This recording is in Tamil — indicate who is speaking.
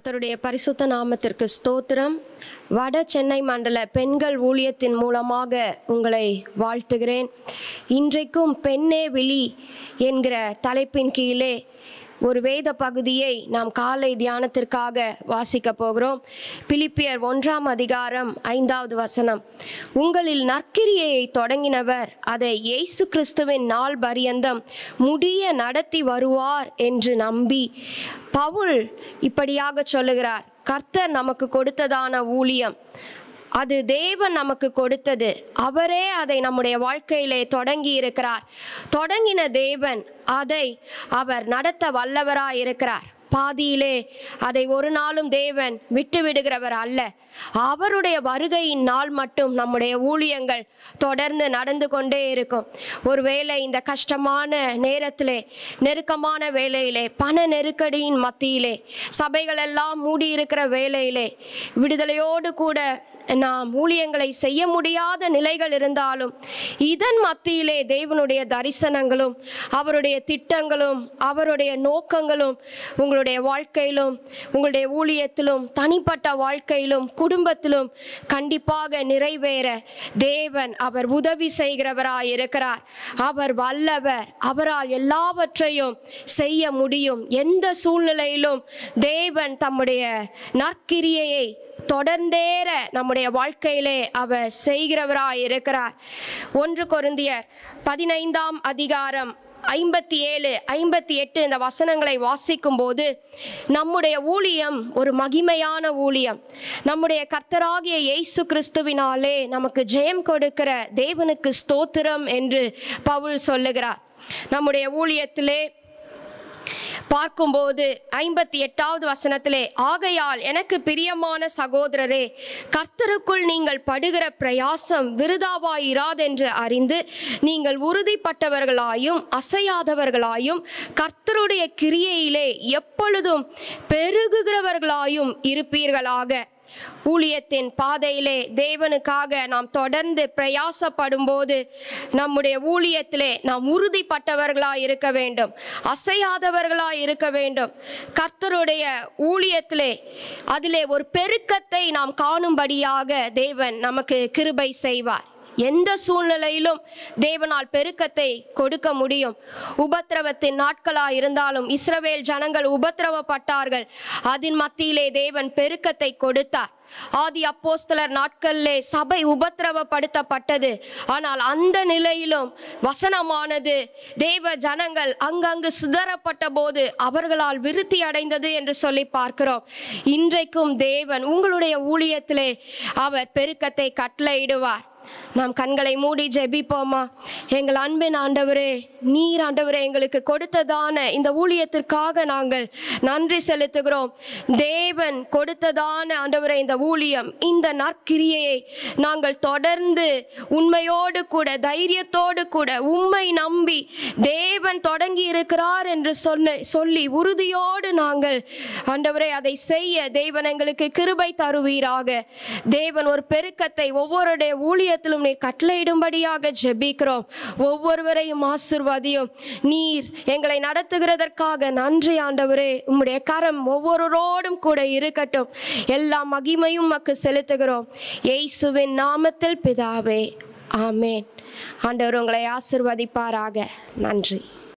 Speaker 1: கர்த்தருடைய பரிசுத்த நாமத்திற்கு ஸ்தோத்திரம் வட சென்னை மண்டல பெண்கள் ஊழியத்தின் மூலமாக உங்களை வாழ்த்துகிறேன் இன்றைக்கும் பெண்ணே விழி என்கிற தலைப்பின் கீழே ஒரு வேத பகுதியை நாம் காலை தியானத்திற்காக வாசிக்க போகிறோம் பிலிப்பியர் ஒன்றாம் அதிகாரம் ஐந்தாவது வசனம் உங்களில் நற்கிரியையை தொடங்கினவர் அதை இயேசு கிறிஸ்துவின் நாள் பரியந்தம் முடிய நடத்தி வருவார் என்று நம்பி பவுல் இப்படியாக சொல்லுகிறார் கர்த்தர் நமக்கு கொடுத்ததான ஊழியம் அது தேவன் நமக்கு கொடுத்தது அவரே அதை நம்முடைய வாழ்க்கையிலே தொடங்கி இருக்கிறார் தொடங்கின தேவன் அதை அவர் நடத்த வல்லவராய் இருக்கிறார் பாதியிலே அதை ஒரு நாளும் தேவன் விட்டு விடுகிறவர் அல்ல அவருடைய வருகையின் நாள் மட்டும் நம்முடைய ஊழியங்கள் தொடர்ந்து நடந்து கொண்டே இருக்கும் ஒருவேளை இந்த கஷ்டமான நேரத்திலே நெருக்கமான வேலையிலே பண நெருக்கடியின் மத்தியிலே சபைகள் எல்லாம் மூடி இருக்கிற வேலையிலே விடுதலையோடு கூட நாம் ஊழியங்களை செய்ய முடியாத நிலைகள் இருந்தாலும் இதன் மத்தியிலே தேவனுடைய தரிசனங்களும் அவருடைய திட்டங்களும் அவருடைய நோக்கங்களும் உங்களுடைய வாழ்க்கையிலும் உங்களுடைய ஊழியத்திலும் தனிப்பட்ட வாழ்க்கையிலும் குடும்பத்திலும் கண்டிப்பாக நிறைவேற தேவன் அவர் உதவி செய்கிறவராய் இருக்கிறார் அவர் வல்லவர் அவரால் எல்லாவற்றையும் செய்ய முடியும் எந்த சூழ்நிலையிலும் தேவன் தம்முடைய நற்கிரியையை தொடர்ந்தேற நம்முடைய வாழ்க்கையிலே அவர் செய்கிறவராய் இருக்கிறார் ஒன்று கொருந்தியர் பதினைந்தாம் அதிகாரம் ஐம்பத்தி ஏழு ஐம்பத்தி எட்டு இந்த வசனங்களை வாசிக்கும் போது நம்முடைய ஊழியம் ஒரு மகிமையான ஊழியம் நம்முடைய கர்த்தராகிய இயேசு கிறிஸ்துவினாலே நமக்கு ஜெயம் கொடுக்கிற தேவனுக்கு ஸ்தோத்திரம் என்று பவுல் சொல்லுகிறார் நம்முடைய ஊழியத்திலே பார்க்கும்போது ஐம்பத்தி எட்டாவது வசனத்திலே ஆகையால் எனக்கு பிரியமான சகோதரரே கர்த்தருக்குள் நீங்கள் படுகிற பிரயாசம் விருதாவாயிராதென்று அறிந்து நீங்கள் உறுதிப்பட்டவர்களாயும் அசையாதவர்களாயும் கர்த்தருடைய கிரியையிலே எப்பொழுதும் பெருகுகிறவர்களாயும் இருப்பீர்களாக ஊழியத்தின் பாதையிலே தேவனுக்காக நாம் தொடர்ந்து பிரயாசப்படும் போது நம்முடைய ஊழியத்திலே நாம் உறுதிப்பட்டவர்களாய் இருக்க வேண்டும் அசையாதவர்களாய் இருக்க வேண்டும் கர்த்தருடைய ஊழியத்திலே அதிலே ஒரு பெருக்கத்தை நாம் காணும்படியாக தேவன் நமக்கு கிருபை செய்வார் எந்த சூழ்நிலையிலும் தேவனால் பெருக்கத்தை கொடுக்க முடியும் உபத்திரவத்தின் நாட்களாய் இருந்தாலும் இஸ்ரவேல் ஜனங்கள் உபத்திரவப்பட்டார்கள் அதன் மத்தியிலே தேவன் பெருக்கத்தை கொடுத்தார் ஆதி அப்போஸ்தலர் நாட்களிலே சபை உபத்திரவப்படுத்தப்பட்டது ஆனால் அந்த நிலையிலும் வசனமானது தேவ ஜனங்கள் அங்கங்கு சிதறப்பட்ட போது அவர்களால் விருத்தி அடைந்தது என்று சொல்லி பார்க்கிறோம் இன்றைக்கும் தேவன் உங்களுடைய ஊழியத்திலே அவர் பெருக்கத்தை கட்டளையிடுவார் நாம் கண்களை மூடி ஜெபிப்போமா எங்கள் அன்பின் ஆண்டவரே நீர் ஆண்டவரே எங்களுக்கு கொடுத்ததான இந்த ஊழியத்திற்காக நாங்கள் நன்றி செலுத்துகிறோம் தேவன் கொடுத்ததான ஆண்டவரே இந்த ஊழியம் இந்த நற்கிரியையை நாங்கள் தொடர்ந்து உண்மையோடு கூட தைரியத்தோடு கூட உண்மை நம்பி தேவன் தொடங்கி இருக்கிறார் என்று சொன்ன சொல்லி உறுதியோடு நாங்கள் ஆண்டவரே அதை செய்ய தேவன் எங்களுக்கு கிருபை தருவீராக தேவன் ஒரு பெருக்கத்தை ஒவ்வொருடைய ஊழியத்திலும் நீர் கட்டளையிடும்படியாக ஜெபிக்கிறோம் ஒவ்வொருவரையும் ஆசிர்வதியும் நீர் எங்களை நடத்துகிறதற்காக நன்றி ஆண்டவரே உம்முடைய கரம் ஒவ்வொருவரோடும் கூட இருக்கட்டும் எல்லா மகிமையும் உமக்கு செலுத்துகிறோம் இயேசுவின் நாமத்தில் பிதாவே ஆமேன் ஆண்டவர் உங்களை ஆசிர்வதிப்பாராக நன்றி